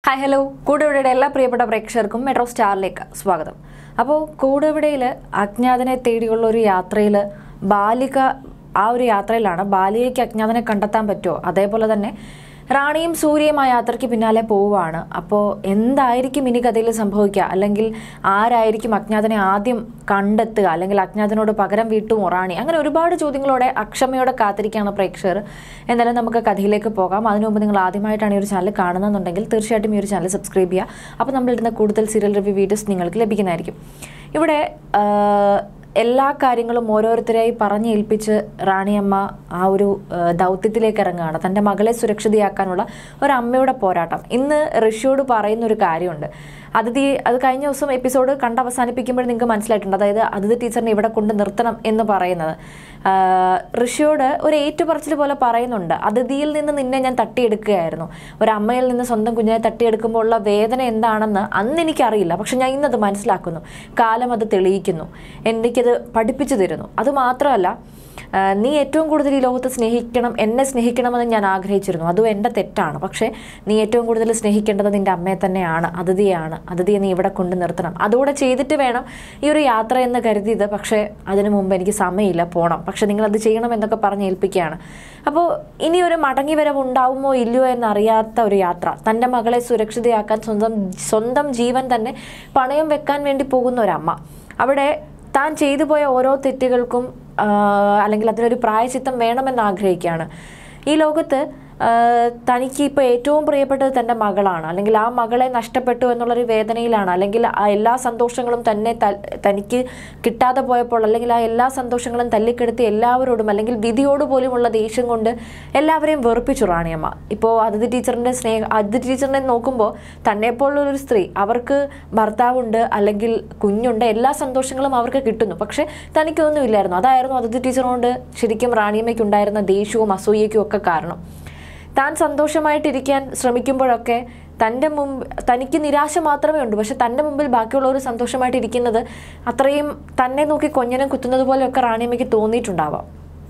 hi hello കൂടെവിടെയുടെ എല്ലാ പ്രിയപ്പെട്ട പ്രേക്ഷകർക്കും മെട്രോ സ്റ്റാറിലേക്ക് സ്വാഗതം അപ്പോൾ കൂടെവിടയിൽ അജ്ഞാതനെ തേടിയുള്ള ഒരു യാത്രയിൽ ബാലിക ആ ഒരു യാത്രയിലാണ് ബാലികയ്ക്ക് അജ്ഞാതനെ കണ്ടെത്താൻ പറ്റുമോ അതേപോലെ തന്നെ റാണിയും സൂര്യയും ആ യാത്രയ്ക്ക് പിന്നാലെ പോവുകയാണ് അപ്പോൾ എന്തായിരിക്കും ഇനി കഥയിൽ സംഭവിക്കുക അല്ലെങ്കിൽ ആരായിരിക്കും അജ്ഞാതനെ ആദ്യം കണ്ടെത്തുക അല്ലെങ്കിൽ അജ്ഞാതനോട് പകരം വീട്ടുമോ റാണി അങ്ങനെ ഒരുപാട് ചോദ്യങ്ങളോടെ അക്ഷമയോടെ കാത്തിരിക്കുകയാണ് പ്രേക്ഷകർ എന്തായാലും നമുക്ക് കഥയിലേക്ക് പോകാം അതിനു മുമ്പ് നിങ്ങൾ ആദ്യമായിട്ടാണ് ഈ ഒരു ചാനൽ കാണുന്നതെന്നുണ്ടെങ്കിൽ തീർച്ചയായിട്ടും ഈ ഒരു ചാനൽ സബ്സ്ക്രൈബ് ചെയ്യുക അപ്പോൾ നമ്മളിടുന്ന കൂടുതൽ സീരിയൽ റിവ്യൂ വീഡിയോസ് നിങ്ങൾക്ക് ലഭിക്കുന്നതായിരിക്കും ഇവിടെ ആ, എല്ലാ കാര്യങ്ങളും ഓരോരുത്തരായി പറഞ്ഞേൽപ്പിച്ച് റാണിയമ്മ ആ ഒരു ആ, ദൗത്യത്തിലേക്ക് ഇറങ്ങുകയാണ് തൻ്റെ മകളെ സുരക്ഷിതയാക്കാനുള്ള ഒരു അമ്മയുടെ പോരാട്ടം ഇന്ന് ഋഷിയോട് പറയുന്ന ഒരു കാര്യമുണ്ട് അതിഥി അത് കഴിഞ്ഞ ദിവസം എപ്പിസോഡ് കണ്ട് അവസാനിപ്പിക്കുമ്പോൾ നിങ്ങൾക്ക് മനസ്സിലായിട്ടുണ്ട് അതായത് അതിഥി ടീച്ചറിനെ ഇവിടെ കൊണ്ട് നിർത്തണം എന്ന് പറയുന്നത് ആ, ഋഷിയോട് ഒരു ഏറ്റുപറച്ചിൽ പോലെ പറയുന്നുണ്ട് അതിഥിയിൽ നിന്ന് നിന്നെ ഞാൻ തട്ടിയെടുക്കുകയായിരുന്നു ഒരു അമ്മയിൽ നിന്ന് സ്വന്തം കുഞ്ഞിനെ തട്ടിയെടുക്കുമ്പോൾ ഉള്ള വേദന എന്താണെന്ന് അന്ന് എനിക്കറിയില്ല പക്ഷെ ഞാൻ ഇന്നത് മനസ്സിലാക്കുന്നു കാലം അത് തെളിയിക്കുന്നു എനിക്കത് പഠിപ്പിച്ചു തരുന്നു അത് മാത്രമല്ല ആ, നീ ഏറ്റവും കൂടുതൽ ഈ ലോകത്ത് സ്നേഹിക്കണം എന്നെ സ്നേഹിക്കണമെന്ന് ഞാൻ ആഗ്രഹിച്ചിരുന്നു അതും എൻ്റെ തെറ്റാണ് പക്ഷേ നീ ഏറ്റവും കൂടുതൽ സ്നേഹിക്കേണ്ടത് നിൻ്റെ അമ്മയെ തന്നെയാണ് അതിഥിയാണ് അതിഥിയെ നീ ഇവിടെ കൊണ്ട് നിർത്തണം അതുകൂടെ ചെയ്തിട്ട് വേണം ഈ ഒരു യാത്ര എന്ന് കരുതിയത് പക്ഷേ അതിനു മുമ്പ് എനിക്ക് സമയമില്ല പോകണം പക്ഷെ നിങ്ങളത് ചെയ്യണം എന്നൊക്കെ പറഞ്ഞ് ഏൽപ്പിക്കുകയാണ് അപ്പോൾ ഇനി ഒരു മടങ്ങി വരവ് ഉണ്ടാവുമോ ഇല്ലയോ എന്നറിയാത്ത ഒരു യാത്ര തൻ്റെ മകളെ സുരക്ഷിതയാക്കാൻ സ്വന്തം സ്വന്തം ജീവൻ തന്നെ പണയം വെക്കാൻ വേണ്ടി പോകുന്ന ഒരമ്മ അവിടെ താൻ ചെയ്തു പോയ ഓരോ തെറ്റുകൾക്കും ആ, അല്ലെങ്കിൽ അതിനൊരു പ്രായച്ചിത്തം വേണമെന്ന് ആഗ്രഹിക്കുകയാണ് ഈ ലോകത്ത് ആ, തനിക്ക് ഇപ്പോൾ ഏറ്റവും പ്രിയപ്പെട്ടത് തൻ്റെ മകളാണ് അല്ലെങ്കിൽ ആ മകളെ നഷ്ടപ്പെട്ടു എന്നുള്ളൊരു വേദനയിലാണ് അല്ലെങ്കിൽ ആ എല്ലാ സന്തോഷങ്ങളും തന്നെ ത- തനിക്ക് കിട്ടാതെ പോയപ്പോൾ അല്ലെങ്കിൽ ആ എല്ലാ സന്തോഷങ്ങളും തല്ലിക്കെടുത്തി എല്ലാവരോടും അല്ലെങ്കിൽ വിധിയോട് പോലുമുള്ള ദേഷ്യം കൊണ്ട് എല്ലാവരെയും വെറുപ്പിച്ചു റാണിയമ്മ ഇപ്പോൾ അതിഥി ടീച്ചറിൻ്റെ സ്നേഹ അതിഥി ടീച്ചറിനെ നോക്കുമ്പോൾ തന്നെപ്പോലുള്ളൊരു സ്ത്രീ അവർക്ക് ഭർത്താവുണ്ട് അല്ലെങ്കിൽ കുഞ്ഞുണ്ട് എല്ലാ സന്തോഷങ്ങളും അവർക്ക് കിട്ടുന്നു പക്ഷെ തനിക്കൊന്നും ഇല്ലായിരുന്നു അതായിരുന്നു അതിഥി ടീച്ചറോട് ശരിക്കും റാണിയമ്മയ്ക്ക് ഉണ്ടായിരുന്ന ദേഷ്യവും അസൂയയ്ക്കും ഒക്കെ കാരണം താൻ സന്തോഷമായിട്ടിരിക്കാൻ ശ്രമിക്കുമ്പോഴൊക്കെ തൻ്റെ മുമ്പ് തനിക്ക് നിരാശ മാത്രമേ ഉണ്ട് പക്ഷെ തൻ്റെ മുമ്പിൽ ബാക്കിയുള്ളവർ സന്തോഷമായിട്ടിരിക്കുന്നത് അത്രയും തന്നെ നോക്കി കൊഞ്ഞനം കുത്തുന്നത് പോലെയൊക്കെ റാണിയമ്മയ്ക്ക് തോന്നിയിട്ടുണ്ടാവാം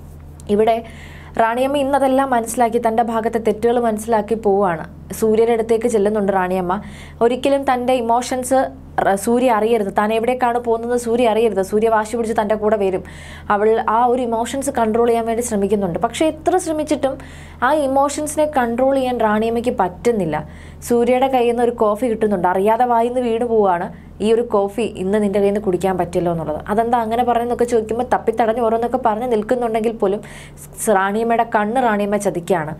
ഇവിടെ റാണിയമ്മ ഇന്നതെല്ലാം മനസ്സിലാക്കി തൻ്റെ ഭാഗത്തെ തെറ്റുകൾ മനസ്സിലാക്കി പോവുകയാണ് സൂര്യയുടെ അടുത്തേക്ക് ചെല്ലുന്നുണ്ട് റാണിയമ്മ ഒരിക്കലും തൻ്റെ ഇമോഷൻസ് സൂര്യ അറിയരുത് താൻ എവിടേക്കാണ് പോകുന്നത് സൂര്യ അറിയരുത് സൂര്യ വാശി പിടിച്ച് തൻ്റെ കൂടെ വരും അവൾ ആ ഒരു ഇമോഷൻസ് കൺട്രോൾ ചെയ്യാൻ വേണ്ടി ശ്രമിക്കുന്നുണ്ട് പക്ഷേ എത്ര ശ്രമിച്ചിട്ടും ആ ഇമോഷൻസിനെ കൺട്രോൾ ചെയ്യാൻ റാണിയമ്മയ്ക്ക് പറ്റുന്നില്ല സൂര്യയുടെ കയ്യിൽ നിന്ന് ഒരു കോഫി കിട്ടുന്നുണ്ട് അറിയാതെ വായിന്ന് വീണ് പോവുകയാണ് ഈ ഒരു കോഫി ഇന്ന് നിന്റെ കയ്യിൽ നിന്ന് കുടിക്കാൻ പറ്റില്ലോ എന്നുള്ളത് അതെന്താ അങ്ങനെ പറയുന്നതൊക്കെ ചോദിക്കുമ്പോൾ തപ്പിത്തടഞ്ഞ് ഓരോന്നൊക്കെ പറഞ്ഞ് നിൽക്കുന്നുണ്ടെങ്കിൽ പോലും സ് റാണിയമ്മയുടെ കണ്ണ് റാണിയമ്മ ചതിക്കുകയാണ്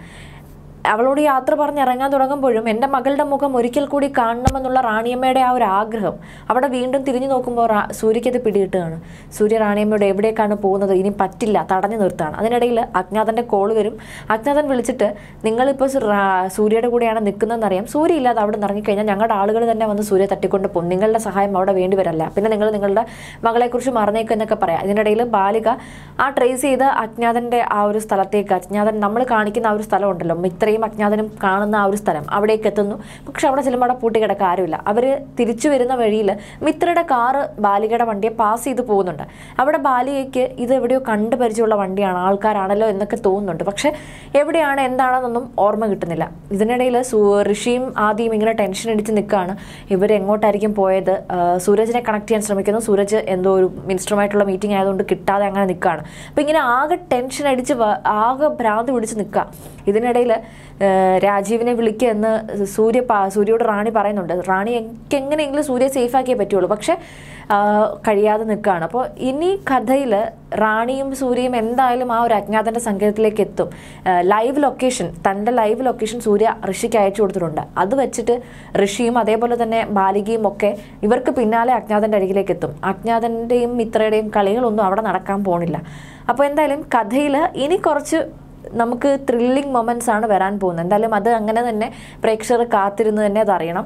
അവളോട് യാത്ര പറഞ്ഞ് ഇറങ്ങാൻ തുടങ്ങുമ്പോഴും എൻ്റെ മകളുടെ മുഖം ഒരിക്കൽ കൂടി കാണണമെന്നുള്ള റാണിയമ്മയുടെ ആ ഒരു ആഗ്രഹം അവിടെ വീണ്ടും തിരിഞ്ഞു നോക്കുമ്പോൾ റാ സൂര്യയ്ക്കത് പിടികിട്ടുകയാണ് സൂര്യ റാണിയമ്മയോട് എവിടേക്കാണ് പോകുന്നത് ഇനി പറ്റില്ല തടഞ്ഞു നിർത്തുകയാണ് അതിനിടയിൽ അജ്ഞാതൻ്റെ കോൾ വരും അജ്ഞാതൻ വിളിച്ചിട്ട് നിങ്ങളിപ്പോൾ സു- റാ- സൂര്യയുടെ കൂടെയാണ് നിൽക്കുന്നതെന്നറിയാം സൂര്യ ഇല്ലാതെ അവിടെ നിന്ന് ഇറങ്ങിക്കഴിഞ്ഞാൽ ഞങ്ങളുടെ ആളുകൾ തന്നെ വന്ന് സൂര്യ തട്ടിക്കൊണ്ട് പോകും നിങ്ങളുടെ സഹായം അവിടെ വേണ്ടി വരല്ല പിന്നെ നിങ്ങൾ നിങ്ങളുടെ മകളെക്കുറിച്ച് മറന്നേക്കും എന്നൊക്കെ പറയാം ഇതിനിടയിൽ ബാലിക ആ ട്രേസ് ചെയ്ത് അജ്ഞാതൻ്റെ ആ ഒരു സ്ഥലത്തേക്ക് അജ്ഞാതൻ നമ്മൾ കാണിക്കുന്ന ആ ഒരു സ്ഥലം ഉണ്ടല്ലോ ഇത്രയും അജ്ഞാതനും കാണുന്ന ആ ഒരു സ്ഥലം അവിടേക്ക് എത്തുന്നു പക്ഷെ അവിടെ ചെല്ലുമ്പോൾ അവിടെ പൂട്ടി കിടക്കാൻ ആരുമില്ല അവർ തിരിച്ചു വരുന്ന വഴിയിൽ മിത്രയുടെ കാറ് ബാലികയുടെ വണ്ടിയെ പാസ് ചെയ്ത് പോകുന്നുണ്ട് അവിടെ ബാലികയ്ക്ക് ഇത് എവിടെയോ കണ്ടു പരിചയമുള്ള വണ്ടിയാണ് ആൾക്കാരാണല്ലോ എന്നൊക്കെ തോന്നുന്നുണ്ട് പക്ഷെ എവിടെയാണ് എന്താണെന്നൊന്നും ഓർമ്മ കിട്ടുന്നില്ല ഇതിനിടയിൽ സു ഋഷിയും ആദ്യം ഇങ്ങനെ ടെൻഷൻ അടിച്ച് നിൽക്കുകയാണ് ഇവർ എങ്ങോട്ടായിരിക്കും പോയത് ആ, സൂരജിനെ കണക്ട് ചെയ്യാൻ ശ്രമിക്കുന്നു സൂരജ് എന്തോ ഒരു മിനിസ്റ്ററുമായിട്ടുള്ള മീറ്റിംഗ് ആയതുകൊണ്ട് കിട്ടാതെ അങ്ങനെ നിൽക്കുകയാണ് അപ്പോൾ ഇങ്ങനെ ആകെ ടെൻഷൻ അടിച്ച് വ- ആകെ ഭ്രാന്ത് പിടിച്ച് നിൽക്കുക ഇതിനിടയിൽ രാജീവിനെ വിളിക്കുക എന്ന് സൂര്യ പ- സൂര്യയോട് റാണി പറയുന്നുണ്ട് റാണി എനിക്ക് എങ്ങനെയെങ്കിലും സൂര്യ സേഫ് ആക്കിയേ പറ്റുള്ളൂ പക്ഷെ ആ, കഴിയാതെ നിൽക്കുകയാണ് അപ്പോൾ ഇനി കഥയിൽ റാണിയും സൂര്യയും എന്തായാലും ആ ഒരു അജ്ഞാതൻ്റെ സങ്കേതത്തിലേക്ക് എത്തും ലൈവ് ലൊക്കേഷൻ തൻ്റെ ലൈവ് ലൊക്കേഷൻ സൂര്യ ഋഷിക്ക് അയച്ചു കൊടുത്തിട്ടുണ്ട് അത് വെച്ചിട്ട് ഋഷിയും അതേപോലെ തന്നെ ബാലികയും ഒക്കെ ഇവർക്ക് പിന്നാലെ അജ്ഞാതൻ്റെ അരികിലേക്ക് എത്തും അജ്ഞാതൻ്റെയും മിത്രയുടെയും കളികളൊന്നും അവിടെ നടക്കാൻ പോണില്ല അപ്പോൾ എന്തായാലും കഥയിൽ ഇനി കുറച്ച് നമുക്ക് ത്രില്ലിംഗ് മൊമെൻറ്റ്സ് ആണ് വരാൻ പോകുന്നത് എന്തായാലും അത് അങ്ങനെ തന്നെ പ്രേക്ഷകർ കാത്തിരുന്ന് തന്നെ അതറിയണം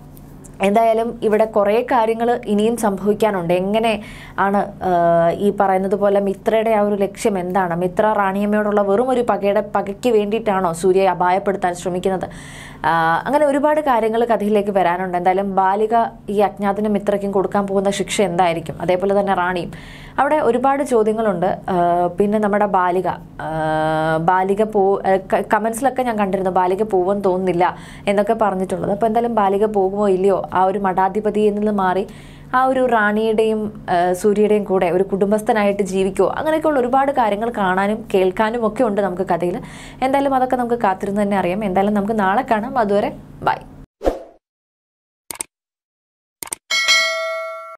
എന്തായാലും ഇവിടെ കുറേ കാര്യങ്ങൾ ഇനിയും സംഭവിക്കാനുണ്ട് എങ്ങനെ ആണ് ആ, ഈ പറയുന്നത് പോലെ മിത്രയുടെ ആ ഒരു ലക്ഷ്യം എന്താണ് മിത്ര റാണിയമ്മയോടുള്ള വെറും ഒരു പകയുടെ പകയ്ക്ക് വേണ്ടിയിട്ടാണോ സൂര്യയെ അപായപ്പെടുത്താൻ ശ്രമിക്കുന്നത് ആ, അങ്ങനെ ഒരുപാട് കാര്യങ്ങൾ കഥയിലേക്ക് വരാനുണ്ട് എന്തായാലും ബാലിക ഈ അജ്ഞാതനും മിത്രയ്ക്കും കൊടുക്കാൻ പോകുന്ന ശിക്ഷ എന്തായിരിക്കും അതേപോലെ തന്നെ റാണിയും അവിടെ ഒരുപാട് ചോദ്യങ്ങളുണ്ട് ആ, പിന്നെ നമ്മുടെ ബാലിക ആ, ബാലിക പോ കമൻസിലൊക്കെ ഞാൻ കണ്ടിരുന്നു ബാലിക പോവെന്ന് തോന്നുന്നില്ല എന്നൊക്കെ പറഞ്ഞിട്ടുള്ളത് അപ്പോൾ എന്തായാലും ബാലിക പോകുമോ ഇല്ലയോ ആ ഒരു മഠാധിപതിയിൽ നിന്ന് മാറി ആ ഒരു റാണിയുടെയും ആ, സൂര്യയുടെയും കൂടെ ഒരു കുടുംബസ്ഥനായിട്ട് ജീവിക്കുമോ അങ്ങനെയൊക്കെയുള്ള ഒരുപാട് കാര്യങ്ങൾ കാണാനും കേൾക്കാനും ഒക്കെ ഉണ്ട് നമുക്ക് കഥയിൽ എന്തായാലും അതൊക്കെ നമുക്ക് കാത്തിരുന്ന് തന്നെ അറിയാം എന്തായാലും നമുക്ക് നാളെ കാണാം അതുവരെ ബൈ